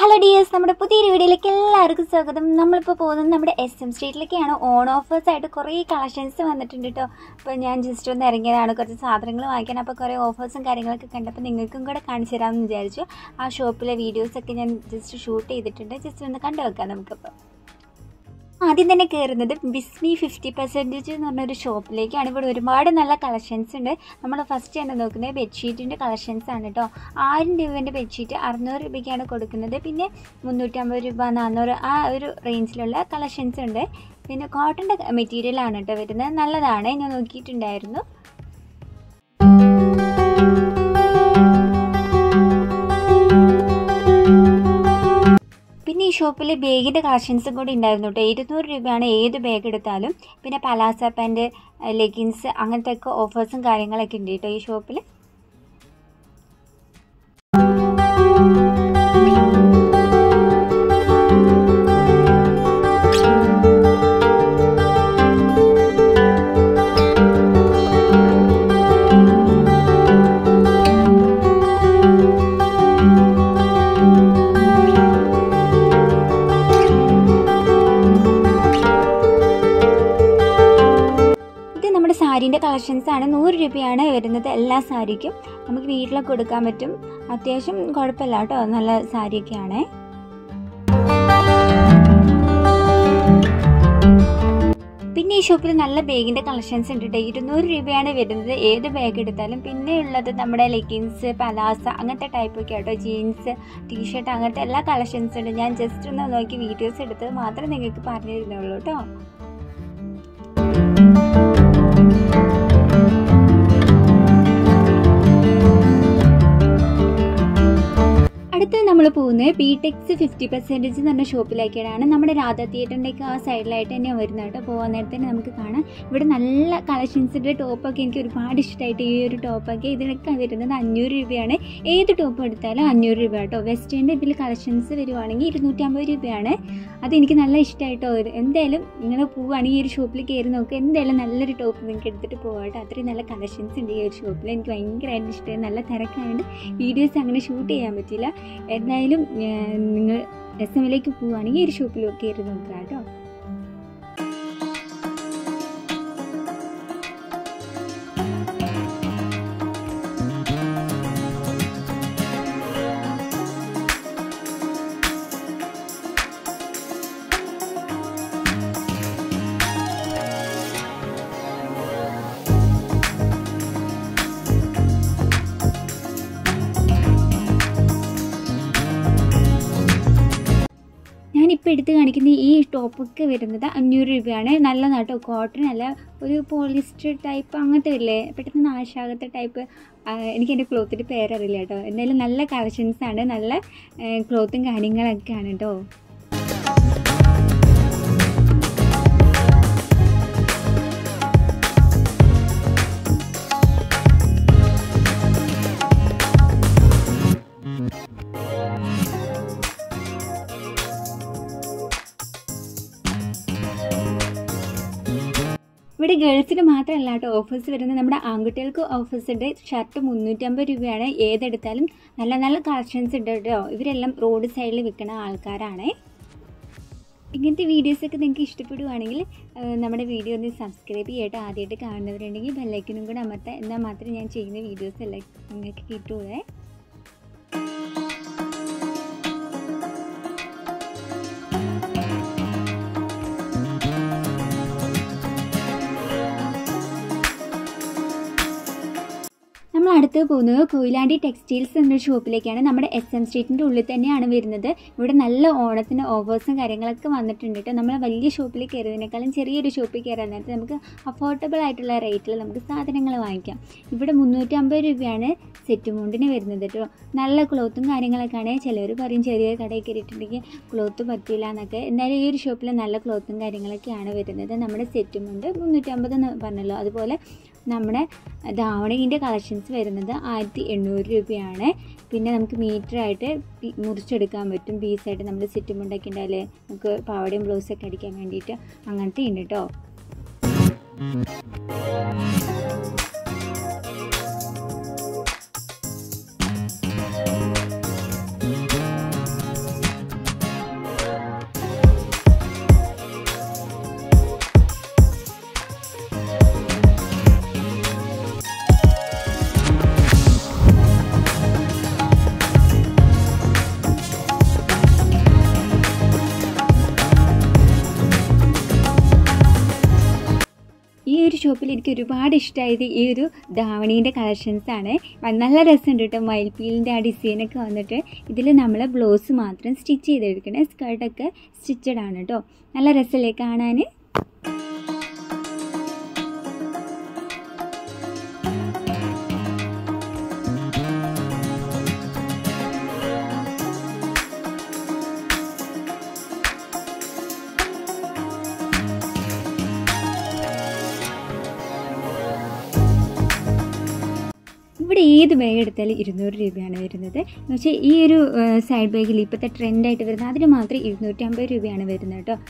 hello dears നമ്മുടെ പുതിയൊരു വീഡിയോയിലേക്ക് എല്ലാവർക്കും സ്വാഗതം നമ്മളിപ്പോൾ പോകുന്നത് നമ്മുടെ എസ് എം സ്ട്രീറ്റിലേക്കാണ് ഓൺ ഓഫേഴ്സ് ആയിട്ട് കുറേ കളക്ഷൻസ് വന്നിട്ടുണ്ട് കേട്ടോ അപ്പോൾ ഞാൻ ജസ്റ്റ് ഒന്ന് ഇറങ്ങിയതാണ് കുറച്ച് സാധനങ്ങൾ വാങ്ങിക്കാൻ അപ്പോൾ കുറേ ഓഫേഴ്സും കാര്യങ്ങളൊക്കെ കണ്ടപ്പോൾ നിങ്ങൾക്കും കൂടെ കാണിച്ചു തരാമെന്ന് വിചാരിച്ചു ആ ഷോപ്പിലെ വീഡിയോസൊക്കെ ഞാൻ ജസ്റ്റ് ഷൂട്ട് ചെയ്തിട്ടുണ്ട് ജസ്റ്റ് ഒന്ന് കണ്ടു വെക്കാം നമുക്കപ്പോൾ ആദ്യം തന്നെ കയറുന്നത് ബിസ്മി ഫിഫ്റ്റി പെർസെൻറ്റേജ് എന്ന് പറഞ്ഞൊരു ഷോപ്പിലേക്കാണ് ഇവിടെ ഒരുപാട് നല്ല കളക്ഷൻസ് ഉണ്ട് നമ്മൾ ഫസ്റ്റ് തന്നെ നോക്കുന്നത് ബെഡ്ഷീറ്റിൻ്റെ കളക്ഷൻസ് ആണ് കേട്ടോ ആയിരം രൂപേൻ്റെ ബെഡ്ഷീറ്റ് അറുന്നൂറ് രൂപയ്ക്കാണ് കൊടുക്കുന്നത് പിന്നെ മുന്നൂറ്റമ്പത് രൂപ നാന്നൂറ് ആ ഒരു റേഞ്ചിലുള്ള കളക്ഷൻസ് ഉണ്ട് പിന്നെ കോട്ടൻ്റെ മെറ്റീരിയലാണ് കേട്ടോ വരുന്നത് നല്ലതാണ് ഞാൻ നോക്കിയിട്ടുണ്ടായിരുന്നു പിന്നെ ഈ ഷോപ്പിൽ ബാഗിൻ്റെ കളക്ഷൻസും കൂടി ഉണ്ടായിരുന്നു കേട്ടോ ഇരുന്നൂറ് രൂപയാണ് ഏത് ബാഗ് എടുത്താലും പിന്നെ പലാസ പാൻറ്റ് ലെഗിൻസ് അങ്ങനത്തെ ഒക്കെ ഓഫേഴ്സും കാര്യങ്ങളൊക്കെ ഉണ്ട് കേട്ടോ ഈ ഷോപ്പിൽ ഇത് നമ്മുടെ സാരീൻ്റെ കളക്ഷൻസ് ആണ് നൂറ് രൂപയാണ് വരുന്നത് എല്ലാ സാരിക്കും നമുക്ക് വീട്ടിലൊക്കെ കൊടുക്കാൻ പറ്റും അത്യാവശ്യം കുഴപ്പമില്ല കേട്ടോ നല്ല സാരിയൊക്കെയാണ് പിന്നെ ഈ ഷോപ്പിൽ നല്ല ബാഗിൻ്റെ കളക്ഷൻസ് ഉണ്ട് കേട്ടോ ഇരുന്നൂറ് രൂപയാണ് വരുന്നത് ഏത് ബാഗ് എടുത്താലും പിന്നെ ഉള്ളത് നമ്മുടെ ലെഗിൻസ് പലാസ അങ്ങനത്തെ ടൈപ്പൊക്കെ കേട്ടോ ജീൻസ് ടീഷർട്ട് അങ്ങനത്തെ എല്ലാ കളക്ഷൻസ് ഉണ്ട് ഞാൻ ജസ്റ്റ് ഒന്ന് നോക്കി വീഡിയോസ് എടുത്തത് മാത്രമേ നിങ്ങൾക്ക് പറഞ്ഞു തരുന്നുള്ളൂ കേട്ടോ അടുത്ത് നമ്മൾ പോകുന്നത് ബി ടെക്സ് ഫിഫ്റ്റി പെർസെൻറ്റേജ് എന്ന് പറഞ്ഞ ഷോപ്പിലേക്കാണ് നമ്മുടെ രാധ തിയേറ്ററിൻ്റെയൊക്കെ ആ സൈഡിലായിട്ട് തന്നെ വരുന്നത് കേട്ടോ പോകാൻ നേരത്തെ തന്നെ നമുക്ക് കാണാം ഇവിടെ നല്ല കളക്ഷൻസിൻ്റെ ടോപ്പൊക്കെ എനിക്ക് ഒരുപാട് ഇഷ്ടമായിട്ട് ഈ ഒരു ടോപ്പൊക്കെ ഇതിനൊക്കെ വരുന്നത് അഞ്ഞൂറ് രൂപയാണ് ഏത് ടോപ്പ് എടുത്താലും അഞ്ഞൂറ് രൂപ കേട്ടോ വെസ്റ്റേണിൻ്റെ ഇതിൽ കളക്ഷൻസ് വരുവാണെങ്കിൽ ഇരുന്നൂറ്റമ്പത് രൂപയാണ് അതെനിക്ക് നല്ല ഇഷ്ടമായിട്ടോ എന്തായാലും നിങ്ങൾ പോവുകയാണെങ്കിൽ ഈ ഒരു ഷോപ്പിൽ കയറി നോക്കുക എന്തായാലും നല്ലൊരു ടോപ്പ് നിങ്ങൾക്ക് എടുത്തിട്ട് പോകാം കേട്ടോ അത്രയും നല്ല കളക്ഷൻസ് ഉണ്ട് ഈ ഒരു ഷോപ്പിൽ എനിക്ക് ഭയങ്കരമായിട്ട് ഇഷ്ടമായി നല്ല തിരക്കായതുകൊണ്ട് വീഡിയോസ് അങ്ങനെ ഷൂട്ട് ചെയ്യാൻ പറ്റില്ല എന്തായാലും നിങ്ങൾ എസ് എമ്മിലേക്ക് പോവുകയാണെങ്കിൽ ഒരു ഷോപ്പിൽ കയറി നോക്കുക കേട്ടോ ഞാനിപ്പോൾ എടുത്ത് കാണിക്കുന്ന ഈ ടോപ്പൊക്കെ വരുന്നത് അഞ്ഞൂറ് രൂപയാണ് നല്ലതാണ് കേട്ടോ കോട്ടൺ അല്ല ഒരു പോളിസ്റ്റർ ടൈപ്പ് അങ്ങനത്തെ ഇല്ലേ പെട്ടെന്ന് നാശാകത്തെ ടൈപ്പ് എനിക്ക് എൻ്റെ ക്ലോത്തിൻ്റെ പേരറിയില്ല കേട്ടോ എന്തായാലും നല്ല കളക്ഷൻസ് ആണ് നല്ല ക്ലോത്തും കാര്യങ്ങളൊക്കെയാണ് കേട്ടോ ഇവിടെ ഗേൾസിന് മാത്രമല്ല കേട്ടോ ഓഫേഴ്സ് വരുന്നത് നമ്മുടെ ആൺകുട്ടികൾക്ക് ഓഫേഴ്സ് ഉണ്ട് ഷർട്ട് മുന്നൂറ്റമ്പത് രൂപയാണ് ഏതെടുത്താലും നല്ല നല്ല കളക്ഷൻസ് ഉണ്ട് കേട്ടോ ഇവരെല്ലാം റോഡ് സൈഡിൽ വിൽക്കുന്ന ആൾക്കാരാണ് ഇങ്ങനത്തെ വീഡിയോസൊക്കെ നിങ്ങൾക്ക് ഇഷ്ടപ്പെടുവാണെങ്കിൽ നമ്മുടെ വീഡിയോ ഒന്ന് സബ്സ്ക്രൈബ് ചെയ്യട്ടോ ആദ്യമായിട്ട് കാണുന്നവരുണ്ടെങ്കിൽ ബെല്ലൈക്കനും കൂടെ അമർത്താം എന്നാൽ മാത്രമേ ഞാൻ ചെയ്യുന്ന വീഡിയോസ് എല്ലാം നിങ്ങൾക്ക് കിട്ടുള്ളൂ നമ്മൾ അടുത്ത് പോകുന്നത് കൊയിലാണ്ടി ടെക്സ്റ്റൈൽസ് എന്ന ഷോപ്പിലേക്കാണ് നമ്മുടെ എസ് എം സ്ട്രീറ്റിൻ്റെ ഉള്ളിൽ തന്നെയാണ് വരുന്നത് ഇവിടെ നല്ല ഓണത്തിന് ഓഫേഴ്സും കാര്യങ്ങളൊക്കെ വന്നിട്ടുണ്ട് കേട്ടോ നമ്മൾ വലിയ ഷോപ്പിൽ കയറിയതിനേക്കാളും ചെറിയൊരു ഷോപ്പിൽ കയറാൻ നേരത്തെ നമുക്ക് അഫോർഡബിൾ ആയിട്ടുള്ള റേറ്റിൽ നമുക്ക് സാധനങ്ങൾ വാങ്ങിക്കാം ഇവിടെ മുന്നൂറ്റമ്പത് രൂപയാണ് സെറ്റ് മുണ്ടിന് വരുന്നത് കേട്ടോ നല്ല ക്ലോത്തും കാര്യങ്ങളൊക്കെയാണ് ചിലർ പറയും ചെറിയ കടയിൽ കയറിയിട്ടുണ്ടെങ്കിൽ ക്ലോത്ത് പറ്റില്ല എന്നൊക്കെ എന്നാലും ഈ ഒരു ഷോപ്പിൽ നല്ല ക്ലോത്തും കാര്യങ്ങളൊക്കെയാണ് വരുന്നത് നമ്മുടെ സെറ്റ് മുണ്ട് മുന്നൂറ്റമ്പത് എന്ന് പറഞ്ഞല്ലോ അതുപോലെ നമ്മുടെ ധാവണിൻ്റെ കളക്ഷൻസ് വരുന്നത് ആയിരത്തി എണ്ണൂറ് രൂപയാണ് പിന്നെ നമുക്ക് മീറ്ററായിട്ട് മുറിച്ചെടുക്കാൻ പറ്റും പീസായിട്ട് നമ്മൾ സെറ്റ് മുണ്ടൊക്കെ ഉണ്ടായാലേ നമുക്ക് പാവടയും ബ്ലൗസൊക്കെ അടിക്കാൻ വേണ്ടിയിട്ട് അങ്ങനത്തെ ഉണ്ട് കേട്ടോ ഒരു ഷോപ്പിൽ എനിക്ക് ഒരുപാട് ഇഷ്ടമായത് ഈ ഒരു ധാവണീൻ്റെ കളക്ഷൻസ് ആണ് നല്ല രസമുണ്ട് കേട്ടോ മയിൽപ്പീലിൻ്റെ ആ ഡിസൈനൊക്കെ വന്നിട്ട് ഇതിൽ നമ്മൾ ബ്ലൗസ് മാത്രം സ്റ്റിച്ച് ചെയ്തെടുക്കണേ സ്കേർട്ടൊക്കെ സ്റ്റിച്ചഡ് ആണ് കേട്ടോ നല്ല രസമല്ലേ കാണാൻ ഇവിടെ ഏത് ബാഗ് എടുത്താലും ഇരുന്നൂറ് രൂപയാണ് വരുന്നത് എന്ന് വെച്ചാൽ ഈ ഒരു സൈഡ് ബാഗിൽ ഇപ്പോഴത്തെ ട്രെൻഡായിട്ട് വരുന്നത് അതിന് മാത്രം ഇരുന്നൂറ്റി അമ്പത് രൂപയാണ് വരുന്നത് കേട്ടോ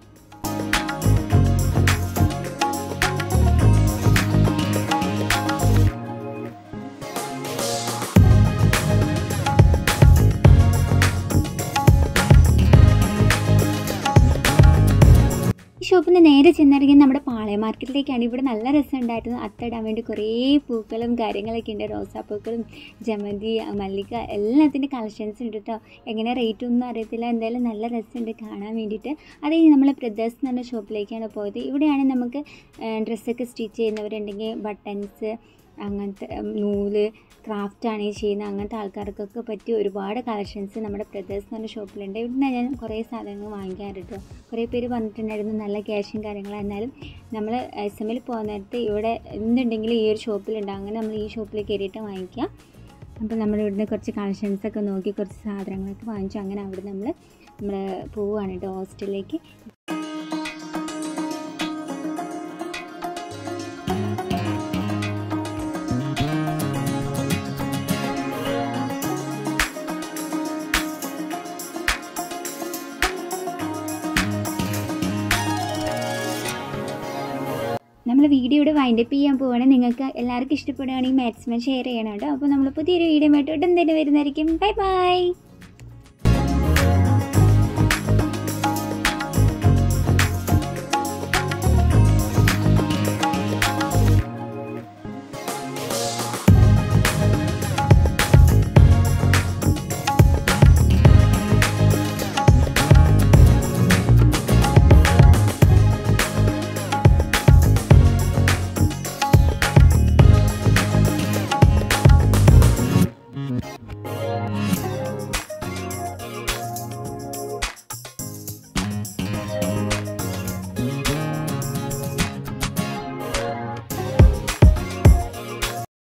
ഈ ഷോപ്പിൽ നിന്ന് നേരെ ചെന്നിറങ്ങി നമ്മുടെ പാളയ മാർക്കറ്റിലേക്കാണ് ഇവിടെ നല്ല രസമുണ്ടായിരുന്നു അത്തയിടാൻ വേണ്ടി കുറേ പൂക്കളും കാര്യങ്ങളൊക്കെ ഉണ്ട് റോസാപ്പൂക്കളും ജമന്തി മല്ലിക എല്ലാത്തിൻ്റെ കളക്ഷൻസ് ഉണ്ട് കേട്ടോ എങ്ങനെ റേറ്റ് ഒന്നും അറിയത്തില്ല എന്തായാലും നല്ല രസമുണ്ട് കാണാൻ വേണ്ടിയിട്ട് അത് കഴിഞ്ഞ് നമ്മൾ ബ്രദേഴ്സ് എന്ന് പറഞ്ഞ ഷോപ്പിലേക്കാണ് പോയത് ഇവിടെയാണ് നമുക്ക് ഡ്രസ്സൊക്കെ സ്റ്റിച്ച് ചെയ്യുന്നവരുണ്ടെങ്കിൽ ബട്ടൺസ് അങ്ങനത്തെ നൂല് ക്രാഫ്റ്റ് ആണ് ഈ ചെയ്യുന്നത് അങ്ങനത്തെ ആൾക്കാർക്കൊക്കെ പറ്റിയ ഒരുപാട് കളക്ഷൻസ് നമ്മുടെ ബ്രദേഴ്സ് എന്ന് പറഞ്ഞ ഷോപ്പിലുണ്ട് ഇവിടുന്ന് ഞാൻ കുറേ സാധനങ്ങൾ വാങ്ങിക്കാറുണ്ട് കുറേ പേര് പറഞ്ഞിട്ടുണ്ടായിരുന്നു നല്ല ക്യാഷും കാര്യങ്ങളും എന്നാലും നമ്മൾ എസ് എമ്മിൽ പോകുന്ന നേരത്ത് ഇവിടെ എന്തുണ്ടെങ്കിലും ഈ ഒരു ഷോപ്പിലുണ്ട് അങ്ങനെ നമ്മൾ ഈ ഷോപ്പിൽ കയറിയിട്ട് വാങ്ങിക്കാം അപ്പോൾ നമ്മൾ ഇവിടുന്ന് കുറച്ച് കളക്ഷൻസൊക്കെ നോക്കി കുറച്ച് സാധനങ്ങളൊക്കെ വാങ്ങിച്ചു അങ്ങനെ അവിടെ നമ്മൾ നമ്മൾ പോവുകയാണ് കേട്ടോ ഹോസ്റ്റലിലേക്ക് നമ്മൾ വീഡിയോ ഇവിടെ വൈൻഡപ്പ് ചെയ്യാൻ പോവുകയാണെങ്കിൽ നിങ്ങൾക്ക് എല്ലാവർക്കും ഇഷ്ടപ്പെടുകയാണെങ്കിൽ മാക്സിമം ഷെയർ ചെയ്യണം കേട്ടോ അപ്പോൾ നമ്മൾ പുതിയൊരു വീഡിയോ ആയിട്ട് ഉടൻ തന്നെ വരുന്നതായിരിക്കും ബൈ ബൈ